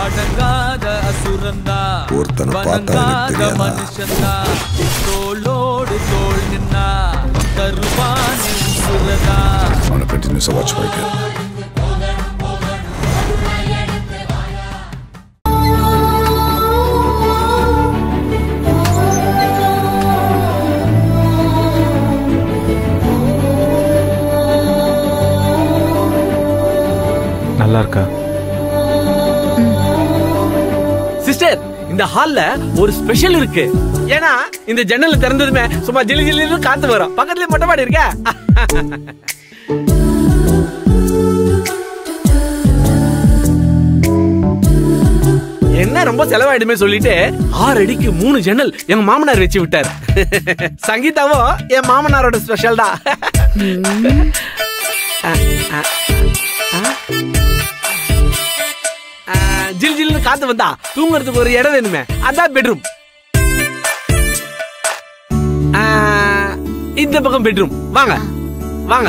அடங்காத அசுரந்தா ஒருத்தனை பார்த்தா எனக்கு வணங்காத தெரியாதா? மனுஷந்தா தோளோடு தோள் நின்னா தருவானே உசுரதா அவனை கண்டினியூஸாக வாட்ச் பண்ணிட்டு நல்லா இருக்கா சிஸ்டர் இந்த ஹால்ல ஒரு ஸ்பெஷல் இருக்கு ஏன்னா இந்த ஜன்னல் திறந்ததுமே சும்மா ஜிலி ஜிலின்னு காத்து வரும் பக்கத்துல மொட்டை மாடி இருக்க என்ன ரொம்ப செலவாயிடுமே சொல்லிட்டு ஆறு அடிக்கு மூணு ஜன்னல் எங்க மாமனார் வச்சு விட்டார் சங்கீதாவும் என் மாமனாரோட ஸ்பெஷல் தான் ஆ, ஜில் ஜில்னு காத்து வந்தா தூங்குறதுக்கு ஒரு இடம் வேணுமே அதான் பெட்ரூம் இந்த பக்கம் பெட்ரூம் வாங்க வாங்க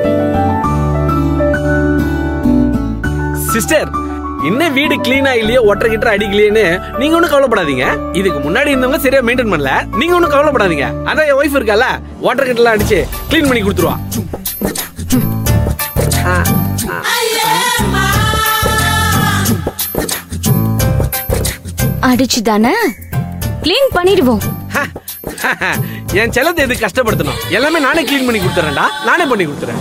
சிஸ்டர் இன்னும் வீடு கிளீனா இல்லையோ ஒட்டரை கிட்ட அடிக்கலையேன்னு நீங்க ஒண்ணும் கவலைப்படாதீங்க இதுக்கு முன்னாடி இருந்தவங்க சரியா மெயின்டைன் பண்ணல நீங்க ஒண்ணும் கவலைப்படாதீங்க அதான் என் ஒய்ஃப் இருக்கல வாட்டர் கிட்ட அடிச்சு க்ளீன் பண்ணி கொடுத்துருவா ஆ, ஆ. அடிச்சு தானே க்ளீன் பண்ணிடுவோம் என் செல்லத்தை எதுக்கு கஷ்டப்படுத்தணும் எல்லாமே நானே க்ளீன் பண்ணி கொடுத்துறேன்டா நானே பண்ணி கொடுத்துறேன்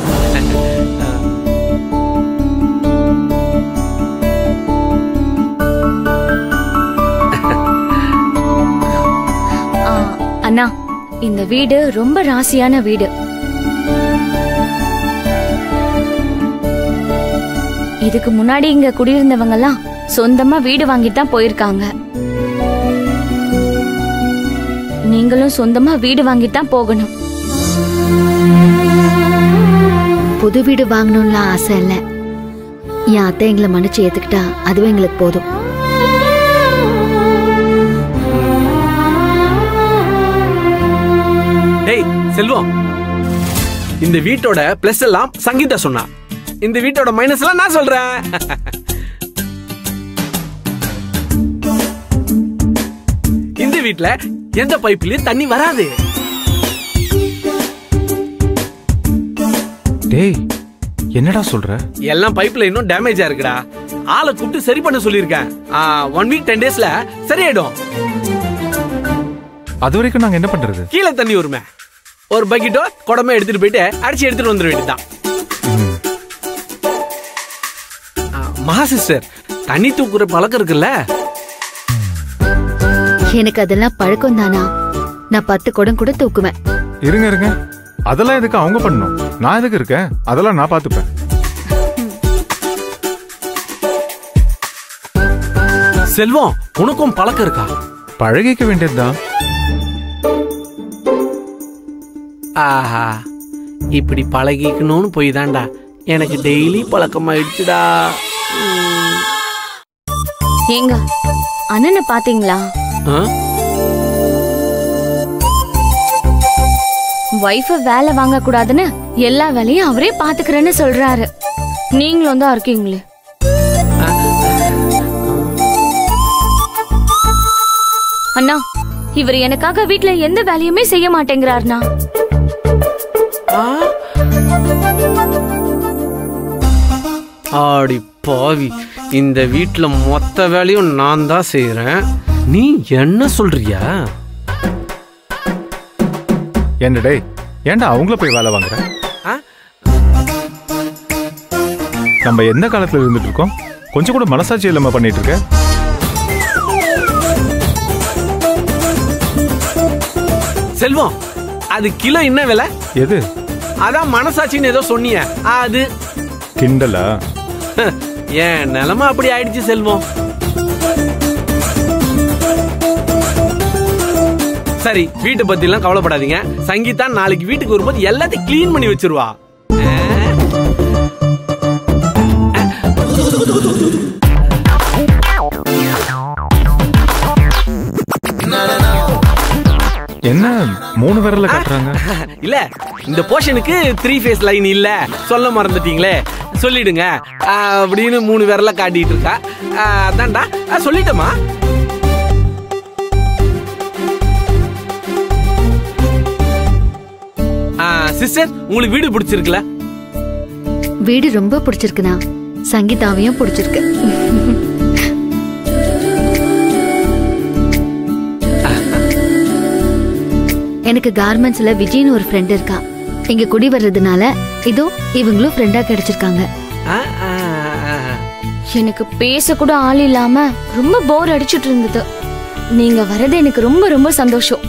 ஆ, அண்ணா இந்த வீடு ரொம்ப ராசியான வீடு இதுக்கு முன்னாடி இங்க குடியிருந்தவங்க எல்லாம் சொந்தமா வீடு வாங்கிட்டு தான் போயிருக்காங்க நீங்களும் சொந்தமா வீடு வாங்கிட்டு தான் போகணும் புது வீடு வாங்கணும்லாம் ஆசை இல்லை என் அத்தை எங்களை மன்னிச்சு ஏத்துக்கிட்டா அதுவே எங்களுக்கு போதும் டேய் செல்வம் இந்த வீட்டோட பிளஸ் எல்லாம் சங்கீதா சொன்னா இந்த வீட்டோட மைனஸ் எல்லாம் நான் சொல்றேன் இந்த வீட்ல எந்த பைப்லயும் தண்ணி வராது டேய் என்னடா சொல்ற எல்லாம் பைப்ல இன்னும் டேமேஜா இருக்குடா ஆளை கூப்பிட்டு சரி பண்ண சொல்லியிருக்கேன் ஒன் வீக் டென் டேஸ்ல சரியாயிடும் அது வரைக்கும் நாங்க என்ன பண்றது கீழே தண்ணி வருமே ஒரு பக்கெட்டோ குடமே எடுத்துட்டு போயிட்டு அடிச்சு எடுத்துட்டு வந்துட வேண்டியதுதான் ஆ, மகா சிஸ்டர் தண்ணி தூக்குற பழக்கம் இருக்குல்ல எனக்கு அதெல்லாம் பழக்கம் தானா நான் பத்து குடம் கூட தூக்குவேன் இருங்க இருங்க அதெல்லாம் எதுக்கு அவங்க பண்ணணும் நான் எதுக்கு இருக்கேன் அதெல்லாம் நான் பாத்துப்பேன் செல்வம் உனக்கும் பழக்கம் இருக்கா பழகிக்க வேண்டியதுதான் ஆஹா இப்படி பழகிக்கணும்னு போய் தான்டா எனக்கு டெய்லி பழக்கம் ஆயிடுச்சுடா ஏங்க அண்ணனை பாத்தீங்களா ஒய்ஃப வேலை வாங்க கூடாதுன்னு எல்லா வேலையும் அவரே பாத்துக்கிறேன்னு சொல்றாரு நீங்களும் தான் இருக்கீங்களே அண்ணா இவர் எனக்காக வீட்ல எந்த வேலையுமே செய்ய மாட்டேங்கிறாருண்ணா ஆடி பாவி இந்த வீட்ல மொத்த வேலையும் நான் தான் செய்யறேன் நீ என்ன சொல்றியா என்ன டேய் ஏன்டா அவங்கள போய் வேலை வாங்குற ஆ? நம்ம எந்த காலத்துல இருந்துட்டு இருக்கோம் கொஞ்சம் கூட மனசாட்சி இல்லாம பண்ணிட்டு இருக்க செல்வம் அது கிலோ என்ன விலை எது அதான் மனசாட்சின்னு ஏதோ சொன்னிய அது கிண்டலா என் நிலைமை அப்படி ஆயிடுச்சு செல்வம் சரி வீட்டை பத்தி எல்லாம் கவலைப்படாதீங்க சங்கீதா நாளைக்கு வீட்டுக்கு வரும்போது எல்லாத்தையும் க்ளீன் பண்ணி வச்சிருவா என்ன மூணு விரல்ல கட்டுறாங்க இல்ல இந்த போர்ஷனுக்கு த்ரீ ஃபேஸ் லைன் இல்ல சொல்ல மறந்துட்டீங்களே சொல்லிடுங்க ஆ, அப்படின்னு மூணு விரல காட்டிட்டு இருக்கா ஆ, அதான்டா ஆ, சொல்லிட்டேம்மா சிஸ்டர் உங்களுக்கு வீடு பிடிச்சிருக்குல்ல வீடு ரொம்ப பிடிச்சிருக்குண்ணா சங்கீதாவையும் பிடிச்சிருக்கு எனக்கு கார்மெண்ட்ஸ்ல விஜய்னு ஒரு ஃப்ரெண்ட் இருக்கா இங்க குடி வர்றதுனால இதோ இவங்களும் ஃப்ரெண்டா கிடைச்சிருக்காங்க ஆ, ஆ, ஆ. எனக்கு பேச கூட ஆள் இல்லாம ரொம்ப போர் அடிச்சிட்டு இருந்தது நீங்க வரது எனக்கு ரொம்ப ரொம்ப சந்தோஷம்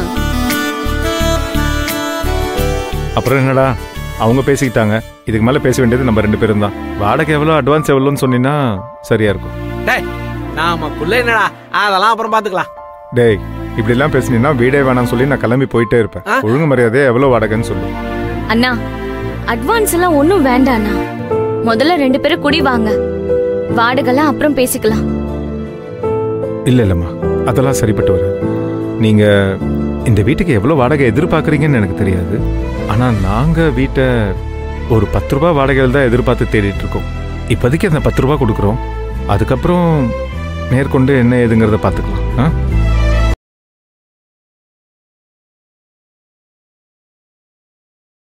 அப்புறம் என்னடா அவங்க பேசிக்கிட்டாங்க இதுக்கு மேல பேச வேண்டியது நம்ம ரெண்டு பேரும் தான் வாடகை எவ்வளோ அட்வான்ஸ் எவ்வளோன்னு சொன்னீங்கன்னா சரியா இருக்கும் டேய் நாமக்குள்ள என்னடா அதெல்லாம் அப்புறம் பாத்துக்கலாம் டேய் இப்படி எல்லாம் பேசுனீங்கன்னா வீடே வேணாம்னு சொல்லி நான் கிளம்பி போயிட்டே இருப்பேன் ஆ? ஒழுங்கு மரியாதையே எவ்வளோ வாடகைன்னு சொல்லு அண்ணா அட்வான்ஸ் எல்லாம் ஒன்றும் வேண்டாண்ணா முதல்ல ரெண்டு பேரும் குடி வாங்க வாடகைலாம் அப்புறம் பேசிக்கலாம் இல்ல இல்லம்மா அதெல்லாம் சரிப்பட்டு வராது நீங்க இந்த வீட்டுக்கு எவ்வளோ வாடகை எதிர்பார்க்குறீங்கன்னு எனக்கு தெரியாது ஆனா நாங்க வீட்டை ஒரு பத்து ரூபாய் வாடகையில் தான் எதிர்பார்த்து தேடிட்டு இருக்கோம் இப்போதைக்கு அந்த பத்து ரூபாய் கொடுக்குறோம் அதுக்கப்புறம் மேற்கொண்டு என்ன ஏதுங்கிறத பார்த்துக்கலாம் ஆ